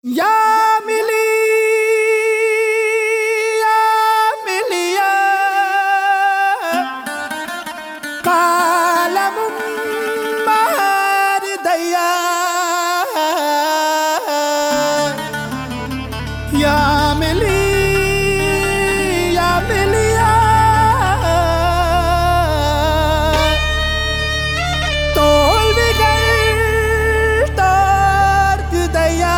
யாமிலி யாமிலியா காலமும் மாறுதையா யாமிலி யாமிலியா தோல்விகள் தார்குதையா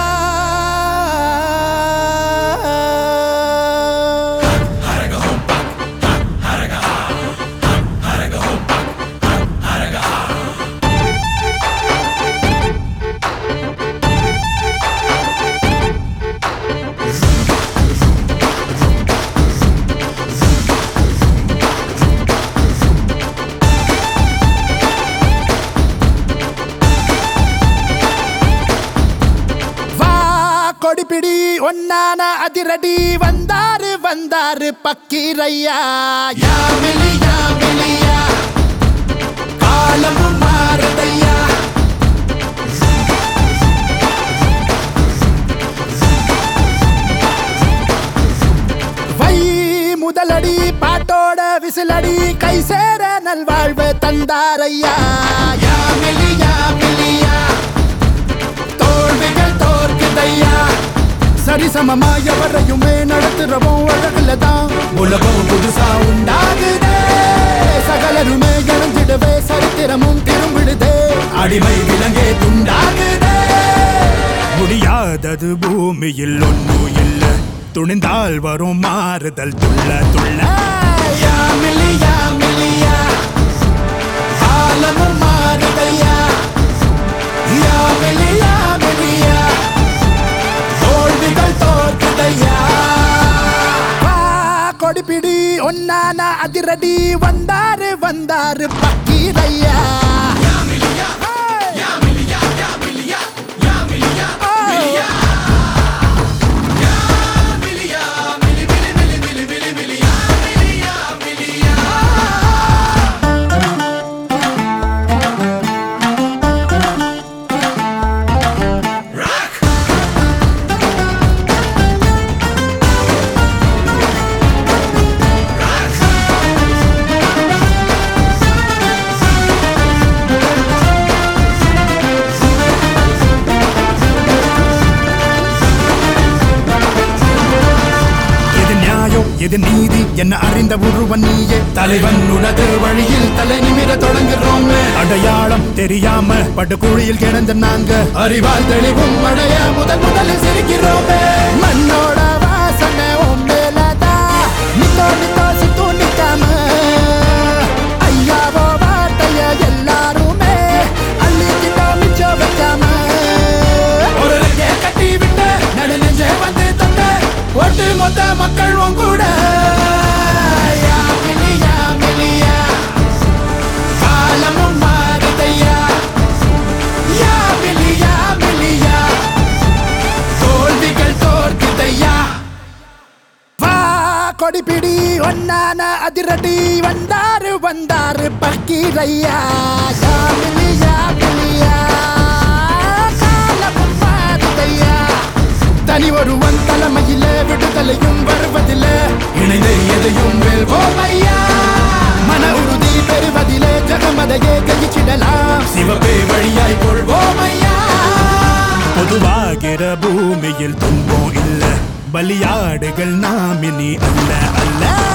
வா கொடிபிடி ஒன்னான அதிரடி வந்தாரு வந்தாரு பக்கீரையா யாமிலி யாமிலியா காலமும் மாறுதையா வை முதலடி பாட்டோட விசிலடி கை சேர நல்வாழ்வு தந்தாரையா யாமிலி யாமிலியா தோல்விகள் தோற்குதையா சரிசமமா எவரையுமே நடத்துறவோம் அழகுல தான் உலகம் புதுசா உண்டாகுதே சகலருமே இணைஞ்சிடவே சரித்திரமும் திரும்பிடுதே அடிமை விலங்கே துண்டாகுதே முடியாதது பூமியில் ஒன்றும் இல்ல துணிந்தால் வரும் மாறுதல் துள்ள துள்ள யாமிலி யாமிலியா காலமும் மாறுதையா யாமிலி யாமிலியா தோல்விகள் தோற்குதையா வா, கொடிபிடி ஒன்னான அதிரடி வந்தாரு வந்தாரு பக்கீரையா எது நியாயம் எது நீதி என்ன அறிந்த ஒருவன் நீயே தலைவன் உனது வழியில் தலை நிமிர தொடங்குறோமே அடையாளம் தெரியாம படுகுழியில் கிடந்த நாங்க அறிவால் தெளிவும் அடைய முதல் முதலில் சிரிக்கிறோமே மண்ணோட வாசனை உன் மேலதான் நித்தோ நித்தோ சித்து நிக்காம ஐயாவோ வார்த்தைய எல்லாருமே அள்ளிக்கிட்டோ மிச்சம் வைக்காம ஒரு ரெக்கைய கட்டி விட்ட நடுநெஞ்சே வந்து தந்த ஒட்டு மொத்த மக்கள் உன் கூட யாமிலி, யாமிலியா, காலமும் மாறுதையா யாமிலியா மிலியா தோல்விகள் தோற்குதையா வா கொடிபிடி ஒன்னான அதிரடி வந்தாரு வந்தாரு பக்கீரையா யாமிலியா மிலியா காலமும் மாறுதையா தனி ஒருவன் தலைமையில விடுதலையும் வருவதில்ல இணைந்து எதையும் வெல்வோம் ஐயா மன உறுதி பெறுவதிலே ஜகமதையே கைச்சிடலாம் சிவப்பே வழியாய் கொள்வோம் ஐயா பொதுவாகிற பூமியில் துன்பம் இல்ல பலியாடுகள் நாமினி அல்ல அல்ல